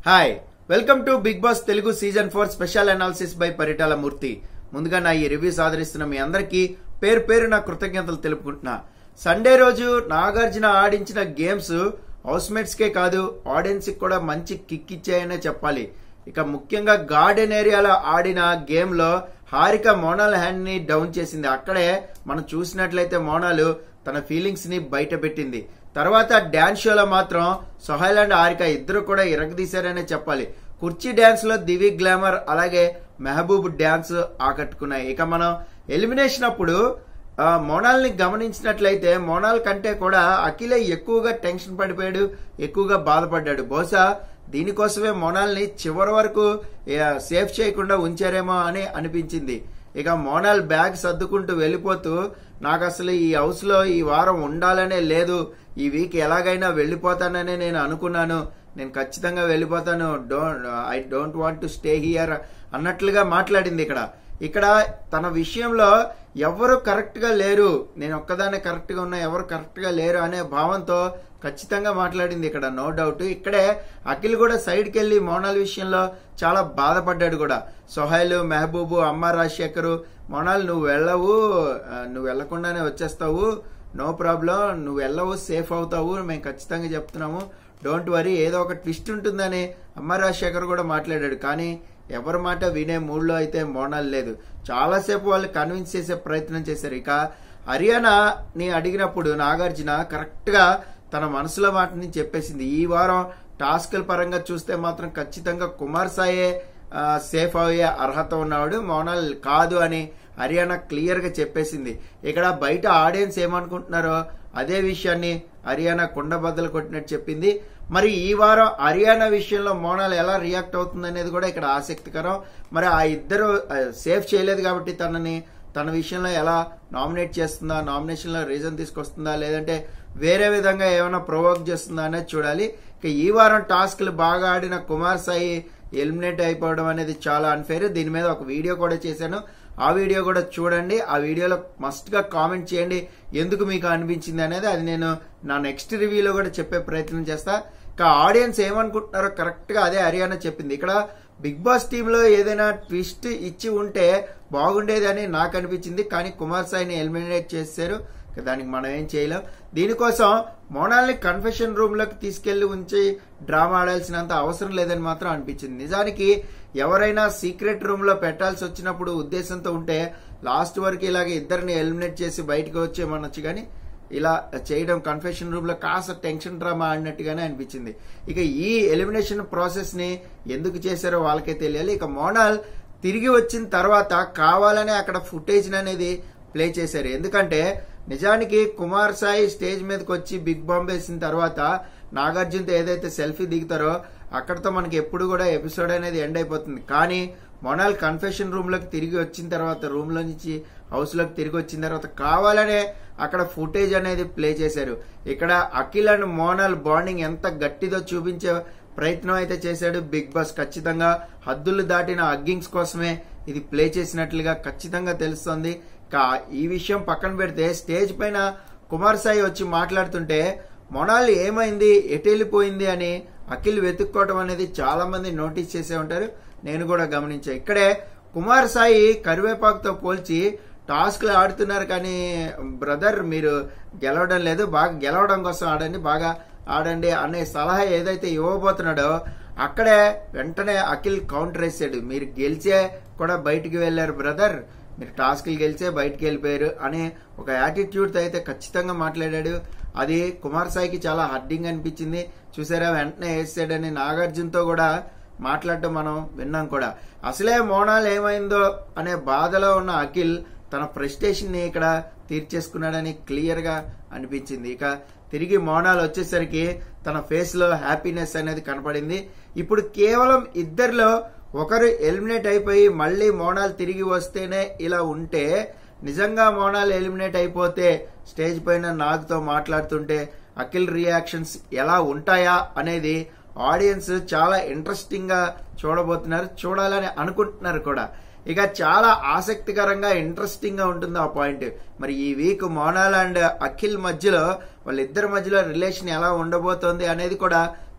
hi welcome to Bigg Boss Telugu season four special analysis by Paritala Murthy ముందుగా నా ఈ reviews ఆదరిస్తున్న మీ అందరికీ పేరు పేరు నా కృతజ్ఞతలు తెలుపుకుంటున్నా సండే రోజు నాగార్జున ఆడించిన గేమ్స్ హౌస్మేట్స్ కే కాదు ఆడియన్స్ కి కూడా మంచి కిక్ ఇచ్చాయనే చెప్పాలి ఇక ముఖ్యంగా గార్డెన్ ఏరియాలో ఆడిన గేమ్ లో హారిక మోనాల్ హ్యాండ్ ని డౌన్ చేసింది అక్కడే మనం చూసినట్లయితే మోనాలు తన ఫీలింగ్స్ ని బయట పెట్టింది తర్వాత డాన్స్ షోలో మాత్రం సొహైల్ అండ్ హారిక ఇద్దరు కూడా ఇరగదీశారనే చెప్పాలి కుర్చీ డాన్స్ లో దివి గ్లామర్ అలాగే మెహబూబ్ డాన్స్ ఆకట్టుకున్నాయి ఇక మనం ఎలిమినేషన్ అప్పుడు ఆ, మోనాల్ని గమనించినట్లయితే మోనాల్ కంటే కూడా అఖిలే ఎక్కువగా టెన్షన్ పడిపోయాడు ఎక్కువగా బాధపడ్డాడు బహుశా దీనికోసమే మోనాల్ని చివరి వరకు ఆ, సేఫ్ చేయకుండా ఉంచారేమో అని అనిపించింది ఇక మోనాల్ బ్యాగ్ సర్దుకుంటూ వెళ్ళిపోతూ నాకు అసలు ఈ హౌస్ లో ఈ వారం ఉండాలనే లేదు ఈ వీక్ ఎలాగైనా వెళ్ళిపోతాననే నేను అనుకున్నాను నేను ఖచ్చితంగా వెళ్ళిపోతాను don't I don't want to stay here అన్నట్లుగా మాట్లాడింది ఇక్కడ ఇక్కడ తన విషయంలో ఎవరు కరెక్ట్ గా లేరు నేను ఒక్కదానే కరెక్ట్ గా ఉన్నా ఎవరు కరెక్ట్ గా లేరు అనే భావంతో ఖచ్చితంగా మాట్లాడింది ఇక్కడ నో డౌట్ ఇక్కడే అఖిల్ కూడా సైడ్కి వెళ్ళి మోనాల్ విషయంలో చాలా బాధపడ్డాడు కూడా సొహైల్ మెహబూబు అమ్మ రాజశేఖరు మోనాల్ నువ్వు వెళ్ళవు ఆ, నువ్వు వెళ్లకుండానే వచ్చేస్తావు నో ప్రాబ్లం నువ్వు వెళ్ళవు సేఫ్ అవుతావు మేము ఖచ్చితంగా చెప్తున్నాము డోంట్ వరీ ఏదో ఒక ట్విస్ట్ ఉంటుందని అమ్మ రాజశేఖర్ కూడా మాట్లాడాడు కానీ ఎవరి మాట వినే మూడ్లో అయితే మోనాల్ లేదు చాలాసేపు వాళ్ళు కన్విన్స్ చేసే ప్రయత్నం చేశారు ఇక హర్యానాని అడిగినప్పుడు నాగార్జున కరెక్ట్ గా తన మనసులో మాటని చెప్పేసింది ఈ వారం టాస్క్ల పరంగా చూస్తే మాత్రం ఖచ్చితంగా కుమార్ సాయే ఆ, సేఫ్ అయ్యే అర్హత ఉన్నవాడు మోనాల్ కాదు అని హర్యానా క్లియర్ గా చెప్పేసింది ఇక్కడ బయట ఆడియన్స్ ఏమనుకుంటున్నారో అదే విషయాన్ని హర్యానా కుండ బద్దలు కొట్టినట్టు చెప్పింది మరి ఈ వారం హర్యానా విషయంలో మోనాల్ ఎలా రియాక్ట్ అవుతుంది అనేది కూడా ఇక్కడ ఆసక్తికరం మరి ఆ ఇద్దరు ఆ, సేఫ్ చేయలేదు కాబట్టి తనని తన విషయంలో ఎలా నామినేట్ చేస్తుందా నామినేషన్ లో రీజన్ తీసుకొస్తుందా లేదంటే వేరే విధంగా ఏమైనా ప్రొవోక్ చేస్తుందా అనేది చూడాలి ఇక ఈ వారం టాస్క్లు బాగా ఆడిన కుమార్ సాయి ఎలిమినేట్ అయిపోవడం అనేది చాలా అన్ఫేర్ దీని మీద ఒక వీడియో కూడా చేశాను ఆ వీడియో కూడా చూడండి ఆ వీడియోలో మస్ట్ గా కామెంట్ చేయండి ఎందుకు మీకు అనిపించింది అనేది అది నేను నా నెక్స్ట్ రివ్యూలో కూడా చెప్పే ప్రయత్నం చేస్తా ఇక ఆడియన్స్ ఏమనుకుంటున్నారో కరెక్ట్ గా అదే హర్యానా చెప్పింది ఇక్కడ బిగ్ బాస్ టీమ్ లో ఏదైనా ట్విస్ట్ ఇచ్చి ఉంటే బాగుండేది అని నాకు అనిపించింది కానీ కుమార్ సాయిని ఎలిమినేట్ చేశారు ఇక దానికి మనం ఏం చేయలేం దీనికోసం మోనాల్ని కన్ఫెషన్ రూమ్ లోకి తీసుకెళ్లి ఉంచి డ్రామా ఆడాల్సినంత అవసరం లేదని మాత్రం అనిపించింది నిజానికి ఎవరైనా సీక్రెట్ రూమ్ లో పెట్టాల్సి వచ్చినప్పుడు ఉద్దేశంతో ఉంటే లాస్ట్ వరకు ఇలాగ ఇద్దరిని ఎలిమినేట్ చేసి బయటకు వచ్చేమనొచ్చు కానీ ఇలా చేయడం కన్ఫెషన్ రూమ్ లో కాస్త టెన్షన్ డ్రామా ఆడినట్టుగానే అనిపించింది ఇక ఈ ఎలిమినేషన్ ప్రాసెస్ ని ఎందుకు చేశారో వాళ్ళకే తెలియాలి ఇక మోనాల్ తిరిగి వచ్చిన తర్వాత కావాలనే అక్కడ ఫుటేజ్ అనేది ప్లే చేశారు ఎందుకంటే నిజానికి కుమార్ సాయి స్టేజ్ మీదకి వచ్చి బిగ్ బాంబ్ వేసిన తర్వాత నాగార్జునతో ఏదైతే సెల్ఫీ దిగుతారో అక్కడతో మనకి ఎప్పుడు కూడా ఎపిసోడ్ అనేది ఎండ్ అయిపోతుంది కానీ మొనాల్ కన్ఫెషన్ రూమ్ లోకి తిరిగి వచ్చిన తర్వాత రూమ్ లో నుంచి హౌస్ లోకి తిరిగి వచ్చిన తర్వాత కావాలనే అక్కడ ఫుటేజ్ అనేది ప్లే చేశారు ఇక్కడ అఖిల్ అండ్ మోనాల్ బాండింగ్ ఎంత గట్టిదో చూపించే ప్రయత్నం అయితే చేశాడు బిగ్ బాస్ ఖచ్చితంగా హద్దులు దాటిన అగ్గింగ్స్ కోసమే ఇది ప్లే చేసినట్లుగా ఖచ్చితంగా తెలుస్తోంది ఇక ఈ విషయం పక్కన పెడితే స్టేజ్ పైన కుమార్ సాయి వచ్చి మాట్లాడుతుంటే మొనాల్ ఏమైంది ఎటు వెళ్ళిపోయింది అని అఖిల్ వెతుక్కోవడం అనేది చాలా మంది నోటీస్ చేసే ఉంటారు నేను కూడా గమనించా ఇక్కడే కుమార్ సాయి కరివేపాకుతో పోల్చి టాస్క్లు ఆడుతున్నారు కానీ బ్రదర్ మీరు గెలవడం లేదు బాగా గెలవడం కోసం ఆడండి బాగా ఆడండి అనే సలహా ఏదైతే ఇవ్వబోతున్నాడో అక్కడే వెంటనే అఖిల్ కౌంటర్ వేసాడు మీరు గెలిచే కూడా బయటికి వెళ్లారు బ్రదర్ మీరు టాస్క్లు గెలిచే బయటికి వెళ్ళిపోయారు అనే ఒక యాటిట్యూడ్ అయితే ఖచ్చితంగా మాట్లాడాడు అది కుమార్ సాయికి చాలా హర్డింగ్ అనిపించింది చూసారా వెంటనే వేసాడని నాగార్జునతో కూడా మాట్లాడటం మనం విన్నాం కూడా అసలే మోనాల్ ఏమైందో అనే బాధలో ఉన్న అఖిల్ తన ఫ్రస్ట్రేషన్ ని ఇక్కడ తీర్చేసుకున్నాడని క్లియర్ గా అనిపించింది ఇక తిరిగి మోనాల్ వచ్చేసరికి తన ఫేస్ లో హ్యాపీనెస్ అనేది కనపడింది ఇప్పుడు కేవలం ఇద్దరిలో ఒకరు ఎలిమినేట్ అయిపోయి మళ్ళీ మోనాల్ తిరిగి వస్తేనే ఇలా ఉంటే నిజంగా మోనాల్ ఎలిమినేట్ అయిపోతే స్టేజ్ పైన నాగ్తో మాట్లాడుతుంటే అఖిల్ రియాక్షన్స్ ఎలా ఉంటాయా అనేది ఆడియన్స్ చాలా ఇంట్రెస్టింగ్ గా చూడబోతున్నారు చూడాలని అనుకుంటున్నారు కూడా ఇక చాలా ఆసక్తికరంగా ఇంట్రెస్టింగ్ గా ఉంటుంది ఆ పాయింట్ మరి ఈ వీక్ మోనాల్ అండ్ అఖిల్ మధ్యలో వాళ్ళిద్దరి మధ్యలో రిలేషన్ ఎలా ఉండబోతోంది అనేది కూడా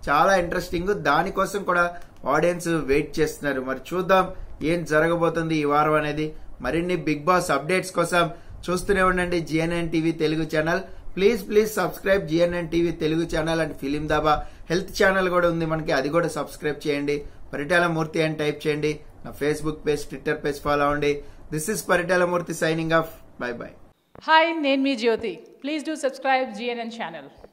చాలా ఇంట్రెస్టింగ్ దానికోసం కూడా ఆడియన్స్ వెయిట్ చేస్తున్నారు మరి చూద్దాం ఏం జరగబోతుంది ఈ వారం అనేది మరిన్ని బిగ్ బాస్ అప్డేట్స్ కోసం చూస్తూనే ఉండండి GNN TV Telugu channel please please subscribe GNN TV Telugu channel and film Dhaba health channel కూడా ఉంది మనకి అది కూడా సబ్స్క్రైబ్ చేయండి పరిటాల మూర్తి అని టైప్ చేయండి నా Facebook page Twitter page follow అవ్వండి this is Paritala Murthy signing off bye bye hi నేను మీ Jyothi please do subscribe GNN channel